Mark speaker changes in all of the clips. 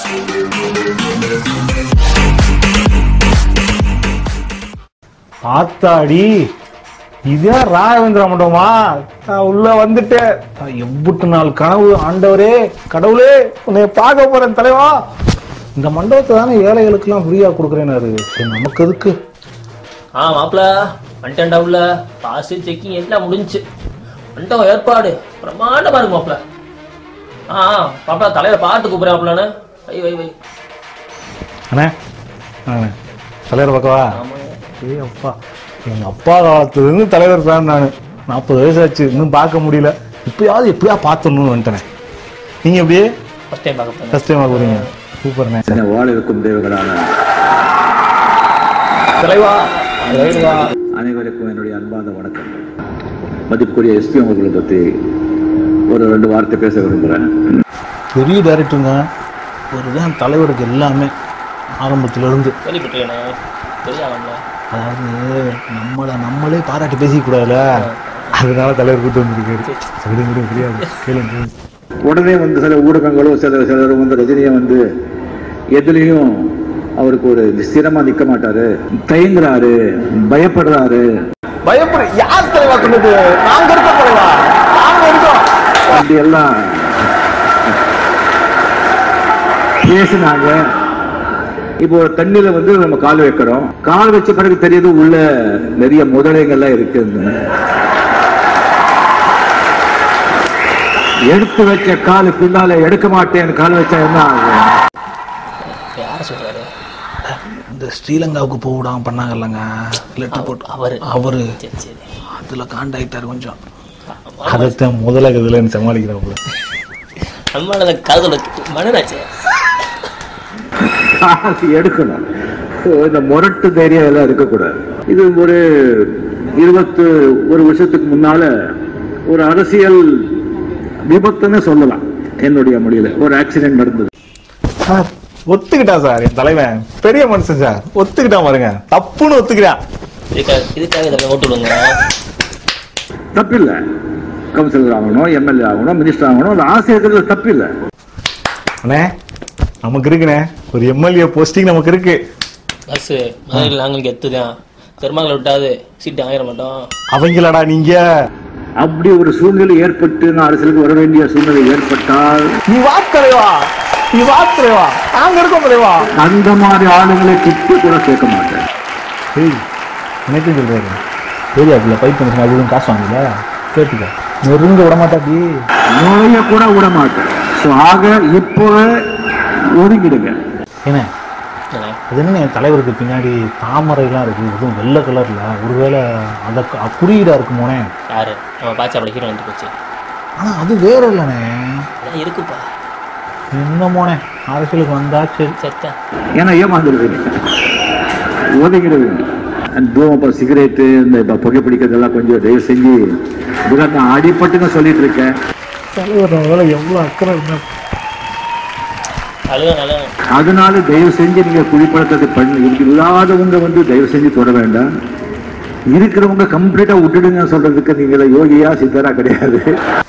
Speaker 1: ஆத்தாடி இதே ராகவேந்திர மண்டபமா நான் உள்ள வந்துட்டேன் நான் எவ்வளவு நாள் கனவு ஆண்டவரே கடவுளே உன்னை பார்க்க போறேன் தலைவா இந்த மண்டபத்தை தானே ஏழைகளுக்கெல்லாம் ஃப்ரீயா கொடுக்குறேனாரு சரி நமக்கு எதுக்கு
Speaker 2: ஆ மாப்பிள வந்துட்டேன்டா உள்ள பாஸ் செக்கிங் எல்லாம் முடிஞ்சுச்சு வந்துட்டோம் ஏற்பாடு பிரமாண்டமா இருக்கு மாப்பிள ஆ ஆ, மாப்பிள தலையில பாட்டு கூப்பிடுறேன் மாப்பிளன்னு வை வை வை
Speaker 1: அண்ணே அண்ணே தலைவர் பக்கவா ஏ அப்பா எங்க அப்பா காலத்துல இருந்து தலைவர் ஃபேன் நான் நாற்பது வயசு ஆச்சு இன்னும் பார்க்க முடியல இப்பயாவது எப்படியா பார்த்துடணும்னு வந்துட்டேனே நீங்க எப்படியே
Speaker 2: ஃபர்ஸ்ட் டைம் பார்க்க போறேன்
Speaker 1: ஃபர்ஸ்ட் டைம் போறீங்க சூப்பர்ண்ணே
Speaker 3: என வாழ இருக்கும் தேவர்களான
Speaker 1: தலைவா தலைவா
Speaker 3: அனைவருக்கும் என்னுடைய அன்பான வணக்கம் மதிப்புக்குரிய எஸ்பி அவர்களை பற்றி ஒரு ரெண்டு வார்த்தை பேச விரும்புகிறேன்
Speaker 1: பெரிய டைரக்டருங்க ஒரு தான் தலைவருக்கு எல்லாமே ஆரம்பத்துல இருந்து
Speaker 2: கேள்விப்பட்டிருக்கேனே தெரியாமல
Speaker 1: அதாவது நம்மளை நம்மளே பாராட்டி பேசிக்க கூடாதுல அதனால தலைவர் கூட்டு வந்திருக்காரு விடுங்க விடுங்க தெரியாது கேளுங்க
Speaker 3: உடனே வந்து சில ஊடகங்களோ சில சிலர் வந்து ரஜினியை வந்து எதுலேயும் அவருக்கு ஒரு ஸ்திரமா நிற்க மாட்டாரு தயங்குறாரு பயப்படுறாரு
Speaker 1: பயப்படு யார் தலைவா சொன்னது நாங்க இருக்கோம் தலைவா நாங்க இருக்கோம்
Speaker 3: அப்படி எல்லாம் பேசினாங்க இப்போ ஒரு தண்ணியில வந்து நம்ம கால் வைக்கிறோம் கால் வச்ச பிறகு தெரியுது உள்ள நிறைய முதலைகள்லாம் இருக்குன்னு எடுத்து வச்ச கால் பின்னால எடுக்க மாட்டேன்னு கால் வச்சா என்ன ஆகும்
Speaker 2: யார் சொல்றாரு
Speaker 1: இந்த ஸ்ரீலங்காவுக்கு போக விடாம பண்ணாங்க இல்லைங்க லெட்டர் போட்டு
Speaker 2: அவரு
Speaker 1: அவரு
Speaker 2: சரி சரி
Speaker 1: அதுல காண்டாயிட்டாரு கொஞ்சம் அதைத்தான் முதல்ல கதிலன்னு சமாளிக்கிறாப்புல
Speaker 2: நம்மளோட காதல மனராச்சு
Speaker 3: கால் எடுக்கணும் So, இந்த முரட்டு தைரியம் எல்லாம் இருக்கக்கூடாது இது ஒரு இருபத்து ஒரு வருஷத்துக்கு முன்னால ஒரு அரசியல் விபத்துன்னு சொல்லலாம் என்னுடைய மொழியில ஒரு ஆக்சிடென்ட் நடந்தது
Speaker 1: சார் ஒத்துக்கிட்டான் சார் என் தலைவன் பெரிய மனுஷன் சார் ஒத்துக்கிட்டான் பாருங்க தப்புன்னு ஒத்துக்கிறான்
Speaker 2: இதுக்காக இதுக்காக இதில் ஓட்டு விடுங்க
Speaker 3: தப்பில்லை கவுன்சிலர் ஆகணும் எம்எல்ஏ ஆகணும் மினிஸ்டர் ஆகணும் அது ஆசை இருக்கிறது தப்பில்லை
Speaker 1: அண்ணே நமக்கு இருக்குண்ணே ஒரு எம்எல்ஏ போஸ்டிங் நமக்கு இருக்கு
Speaker 2: பஸ் மதுரையில் நாங்கள் கெத்து தான் பெருமாங்களை விட்டாது சீட்டு ஆகிட மாட்டோம்
Speaker 1: அவங்களடா நீங்க
Speaker 3: அப்படி ஒரு சூழ்நிலை ஏற்பட்டு நான் அரசியலுக்கு வர வேண்டிய சூழ்நிலை ஏற்பட்டால்
Speaker 1: நீ வா தலைவா நீ வா தலைவா நாங்க இருக்கோம் தலைவா
Speaker 3: அந்த மாதிரி ஆளுங்களை கிட்ட கூட சேர்க்க மாட்டேன்
Speaker 1: ஏய் எனக்கு சொல்றாரு ஏரியாக்குள்ள பைப் கமிஷன் அது இதுவும் காசு வாங்கல கேட்டுக்க நெருங்க விட மாட்டாடி
Speaker 3: நுழைய கூட விட மாட்டேன் ஸோ ஆக இப்போ ஒதுங்கிடுங்க
Speaker 1: என்ன அது என்ன என் தலைவருக்கு பின்னாடி தாமரைலாம் இருக்கு இதுவும் வெள்ளை கலர்ல ஒருவேளை அந்த க- குறியீடா இருக்குமோனே
Speaker 2: யாரு நம்ம பாச்சா படிக்கிற வந்து போச்சு
Speaker 1: ஆனா அது வேற இல்லைண்ணே
Speaker 2: அதான் இருக்குப்பா
Speaker 1: என்னமோனே அரசியலுக்கு வந்தா சரி
Speaker 2: செத்தேன்
Speaker 3: ஏன்னா ஏமாந்துருது ஒதுங்கிடுது அண்ட் தூமப்பா சிகரெட்டு இந்த இப்போ புகைப்பிடிக்கிறதெல்லாம் கொஞ்சம் தயவு செஞ்சு இதுக்காக நான் அடிப்பட்டுன்னு சொல்லிட்டு இருக்கேன்
Speaker 1: தலைவர் நம்ம மேல எவ்வளவு அக்கறை இருந்தா
Speaker 2: அழுக அழுக
Speaker 3: அதனால தயவு செஞ்சு நீங்க குடிப்பழக்கத்தை பண்ண இதுக்கு இல்லாதவங்க வந்து தயவு செஞ்சு தொட வேண்டாம் இருக்கிறவங்க கம்ப்ளீட்டா விட்டுடுங்க சொல்றதுக்கு நீங்க யோகியா சித்தரா கிடையாது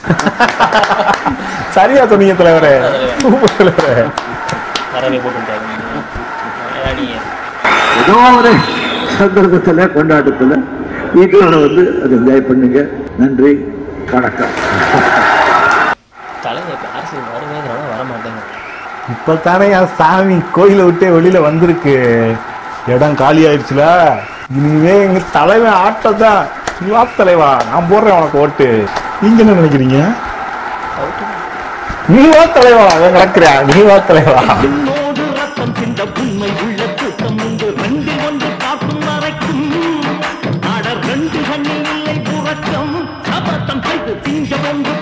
Speaker 1: சரியா சொன்னீங்க தலைவரே சூப்பர் தலைவரே
Speaker 2: வரவே போட்டுட்டாரு நீங்க
Speaker 3: ஏதோ ஒரு சந்தர்ப்பத்துல கொண்டாட்டத்துல வீட்டோட வந்து அதை என்ஜாய் பண்ணுங்க நன்றி வணக்கம்
Speaker 2: தலைவர் இப்போ அரசியல் வருவேங்கிறவங்க வர மாட்டேங்க
Speaker 1: இப்பதானே என் சாமி கோயிலை விட்டே வெளியில வந்திருக்கு இடம் காலி ஆயிடுச்சுல இனிமே எங்க தலைவன் ஆட்டத்தான் நீ வா தலைவா நான் போடுறேன் உனக்கு ஓட்டு நீங்க என்ன நினைக்கிறீங்க நீ வா தலைவா அவன் கிடக்குறேன் நீ வா தலைவா
Speaker 4: உன்னோடு ரத்தம் சிந்த உண்மை உள்ள கூட்டம் உண்டு ரெண்டு ஒன்று காக்கும் வரைக்கும் நாடர் ரெண்டு கண்ணில் இல்லை புறக்கம் சபத்தம் செய்து சிங்கம் ஒன்று